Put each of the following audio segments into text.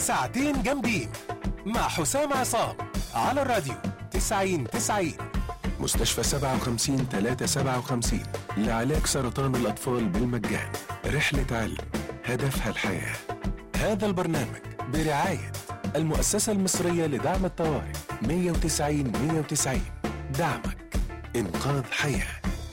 ساعتين جامدين مع حسام عصام على الراديو 90 90 مستشفى 57 357 لعلاج سرطان الأطفال بالمجان رحلة علم هدفها الحياة هذا البرنامج برعاية المؤسسة المصرية لدعم الطوارئ 190 190 دعمك إنقاذ حياه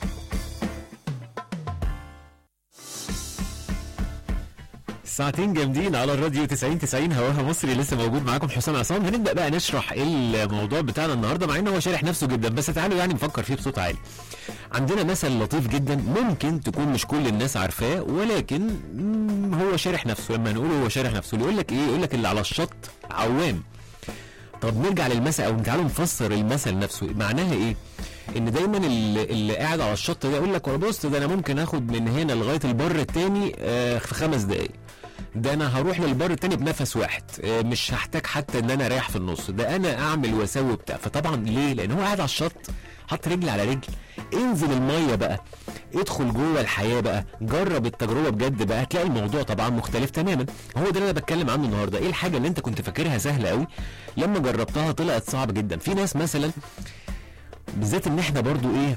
ساعتين جامدين على الراديو 90 90 هواها مصري لسه موجود معاكم حسام عصام هنبدا بقى نشرح ايه الموضوع بتاعنا النهارده مع ان هو شارح نفسه جدا بس تعالوا يعني نفكر فيه بصوت عالي عندنا مثل لطيف جدا ممكن تكون مش كل الناس عارفاه ولكن مم، هو شارح نفسه لما نقول هو شارح نفسه يقول لك ايه يقول لك اللي على الشط عوام طب نرجع للمثل او تعالوا نفسر المثل نفسه معناها ايه ان دايما اللي, اللي قاعد على الشط ده يقول لك بص ده انا ممكن اخد من هنا لغايه البر التاني آه، في خمس دقايق ده انا هروح للبر التاني بنفس واحد آه، مش هحتاج حتى ان انا اريح في النص ده انا اعمل واسوي بتاع فطبعا ليه لان هو قاعد على الشط حط رجل على رجل انزل الميه بقى ادخل جوه الحياه بقى جرب التجربه بجد بقى هتلاقي الموضوع طبعا مختلف تماما هو ده اللي انا بتكلم عنه النهارده ايه الحاجه اللي انت كنت فاكرها سهله قوي لما جربتها طلعت صعبه جدا في ناس مثلا بالذات ان احنا برضو ايه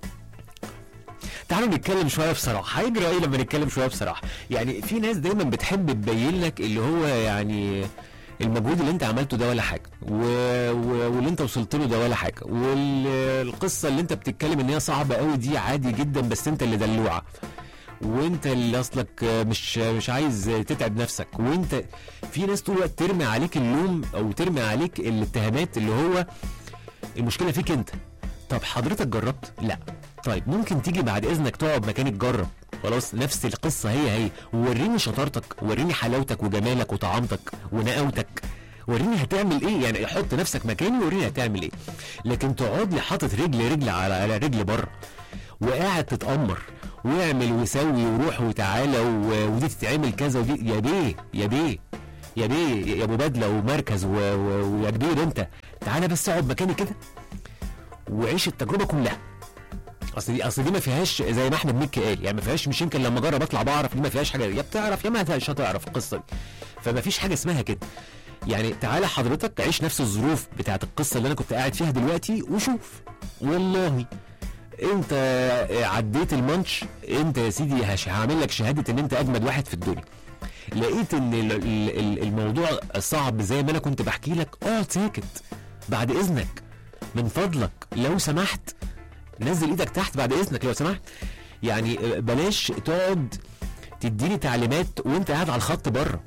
تعالوا نتكلم شويه بصراحه هيجرى ايه لما نتكلم شويه بصراحه يعني في ناس دايما بتحب تبين لك اللي هو يعني المجهود اللي انت عملته ده ولا حاجه و... و... واللي انت وصلت له ده ولا حاجه والقصه اللي انت بتتكلم ان هي صعبه قوي دي عادي جدا بس انت اللي دلوعه وانت اللي اصلك مش مش عايز تتعب نفسك وانت في ناس طول الوقت ترمي عليك اللوم او ترمي عليك الاتهامات اللي هو المشكله فيك انت طب حضرتك جربت لا طيب ممكن تيجي بعد اذنك تقعد مكاني تجرب خلاص نفس القصه هي هي وريني شطارتك وريني حلاوتك وجمالك وطعامتك ونقاوتك وريني هتعمل ايه يعني حط نفسك مكاني وريني هتعمل ايه لكن تقعد لي حاطط رجل رجل على على رجل بره وقاعد تتامر واعمل وسوي وروح وتعالى و- ودي تتعمل كذا ودي يا بيه يا بيه يا بيه يا ابو بدله ومركز و- و- ويا كبير انت تعالى بس اقعد مكاني كده وعيش التجربه كلها اصل دي اصل دي ما فيهاش زي ما احمد مكي قال يعني ما فيهاش مش يمكن لما اجرب اطلع بعرف دي ما فيهاش حاجه يا بتعرف يا ما مش هتعرف القصه دي فما فيش حاجه اسمها كده يعني تعالى حضرتك عيش نفس الظروف بتاعت القصه اللي انا كنت قاعد فيها دلوقتي وشوف والله انت عديت المانش انت يا سيدي هش- هعمل لك شهاده ان انت اجمد واحد في الدنيا لقيت ان ال- ال- ال- الموضوع صعب زي ما انا كنت بحكي لك اقعد ساكت بعد اذنك من فضلك لو سمحت نزل ايدك تحت بعد اذنك لو سمحت يعني بلاش تقعد تديني تعليمات وانت قاعد على الخط بره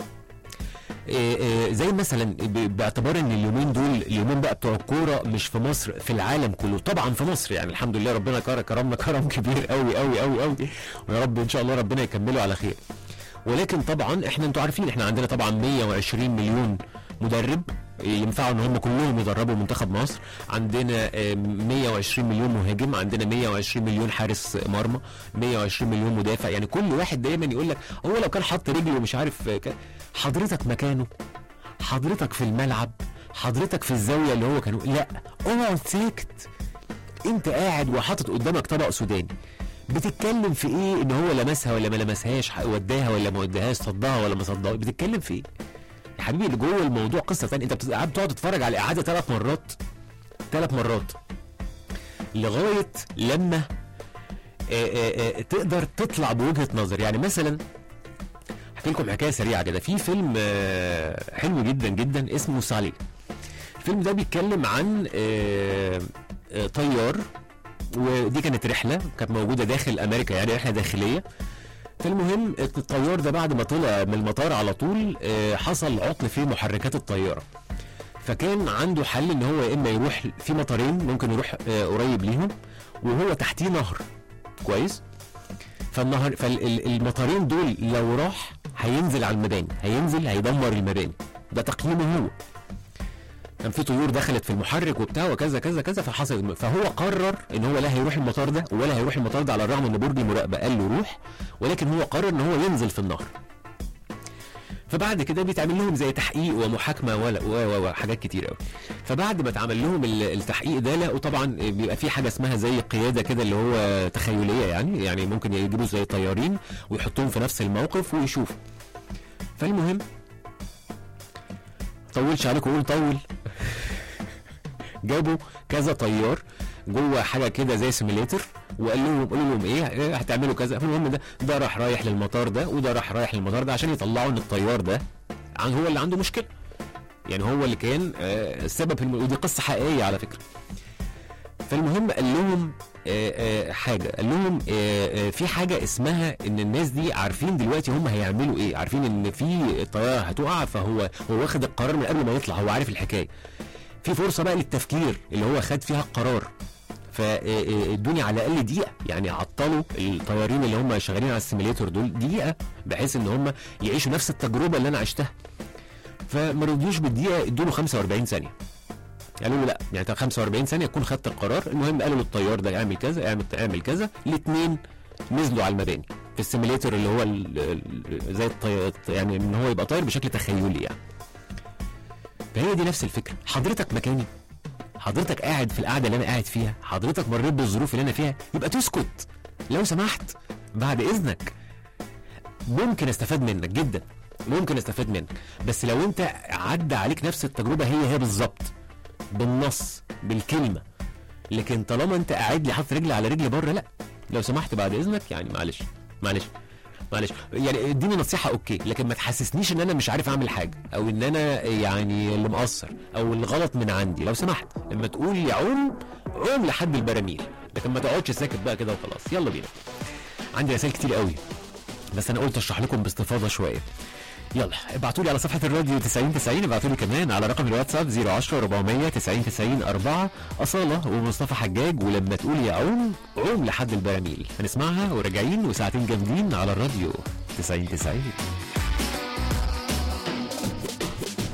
إيه إيه زي مثلا ب- باعتبار ان اليومين دول اليومين بقى بتوع الكوره مش في مصر في العالم كله طبعا في مصر يعني الحمد لله ربنا كر- كرمنا كرم كبير قوي قوي قوي قوي ويا رب ان شاء الله ربنا يكمله على خير ولكن طبعا احنا انتوا عارفين احنا عندنا طبعا 120 مليون مدرب ينفعوا ان هم كلهم يدربوا منتخب مصر عندنا آه، 120 مليون مهاجم عندنا 120 مليون حارس مرمى 120 مليون مدافع يعني كل واحد دايما يقول لك هو لو كان حط رجله مش عارف آه، ك- حضرتك مكانه حضرتك في الملعب حضرتك في الزاويه اللي هو كان لا اقعد ساكت انت قاعد وحاطط قدامك طبق سوداني بتتكلم في ايه ان هو لمسها ولا ما لمسهاش وداها ولا ما وداهاش صدها ولا ما صدها بتتكلم في ايه يا حبيبي اللي جوه الموضوع قصه ثانيه انت بت- قاعد بتقعد تتفرج على الاعاده ثلاث مرات ثلاث مرات لغايه لما آه، آه، آه، تقدر تطلع بوجهه نظر يعني مثلا احكي لكم حكايه سريعه كده في فيلم آه، حلو جدا جدا اسمه سالي الفيلم ده بيتكلم عن آه، آه، طيار ودي كانت رحله كانت موجوده داخل امريكا يعني رحله داخليه فالمهم الطيار ده بعد ما طلع من المطار على طول آه، حصل عطل في محركات الطياره فكان عنده حل ان هو يا اما يروح في مطارين ممكن يروح آه، قريب ليهم وهو تحتيه نهر كويس فالنهر فالمطارين دول لو راح هينزل على المباني هينزل هيدمر المباني ده تقييمه هو كان في طيور دخلت في المحرك وبتاع وكذا كذا كذا فحصل فهو قرر ان هو لا هيروح المطار ده ولا هيروح المطار ده على الرغم ان برج المراقبه قال له روح ولكن هو قرر ان هو ينزل في النهر فبعد كده بيتعمل لهم زي تحقيق ومحاكمه ولا و- و- وحاجات كتير قوي فبعد ما اتعمل لهم ال- التحقيق ده لقوا طبعا بيبقى في حاجه اسمها زي قياده كده اللي هو تخيليه يعني يعني ممكن يجيبوا زي طيارين ويحطوهم في نفس الموقف ويشوفوا فالمهم طولش عليكم قول طول جابوا كذا طيار جوه حاجه كده زي سيميليتر وقال لهم قالوا لهم ايه إيه هتعملوا كذا فالمهم ده ده راح رايح للمطار ده وده راح رايح للمطار ده عشان يطلعوا ان الطيار ده عن هو اللي عنده مشكله يعني هو اللي كان آه، السبب في الم... ودي قصه حقيقيه على فكره فالمهم قال لهم آه، آه، حاجه قال لهم آه، آه، في حاجه اسمها ان الناس دي عارفين دلوقتي هم هيعملوا ايه عارفين ان في طياره هتقع فهو هو واخد القرار من قبل ما يطلع هو عارف الحكايه في فرصه بقى للتفكير اللي هو خد فيها القرار فادوني على الاقل دقيقه يعني عطلوا الطيارين اللي هم شغالين على السيميليتور دول دقيقه بحيث ان هم يعيشوا نفس التجربه اللي انا عشتها فما رضيوش بالدقيقه ادوا له 45 ثانيه قالوا له لا يعني انت 45 ثانيه تكون خدت القرار المهم قالوا للطيار ده اعمل كذا اعمل اعمل كذا الاثنين نزلوا على المباني في السيميليتور اللي هو ال- ال- زي الطي... يعني ان هو يبقى طاير بشكل تخيلي يعني فهي دي نفس الفكره حضرتك مكاني حضرتك قاعد في القعده اللي انا قاعد فيها حضرتك مريت بالظروف اللي انا فيها يبقى تسكت لو سمحت بعد اذنك ممكن استفاد منك جدا ممكن استفاد منك بس لو انت عدى عليك نفس التجربه هي هي بالظبط بالنص بالكلمه لكن طالما انت قاعد لي حاطط رجل على رجل بره لا لو سمحت بعد اذنك يعني معلش معلش معلش يعني اديني نصيحه اوكي لكن ما تحسسنيش ان انا مش عارف اعمل حاجه او ان انا يعني اللي مقصر او الغلط من عندي لو سمحت لما تقول لي عوم عوم لحد البراميل لكن ما تقعدش ساكت بقى كده وخلاص يلا بينا عندي رسائل كتير قوي بس انا قلت اشرح لكم باستفاضه شويه يلا ابعتوا لي على صفحه الراديو 90 90 ابعتوا لي كمان على رقم الواتساب 010 400 90 90 4 اصاله ومصطفى حجاج ولما تقول يا عوم عوم لحد البراميل هنسمعها وراجعين وساعتين جامدين على الراديو 90 90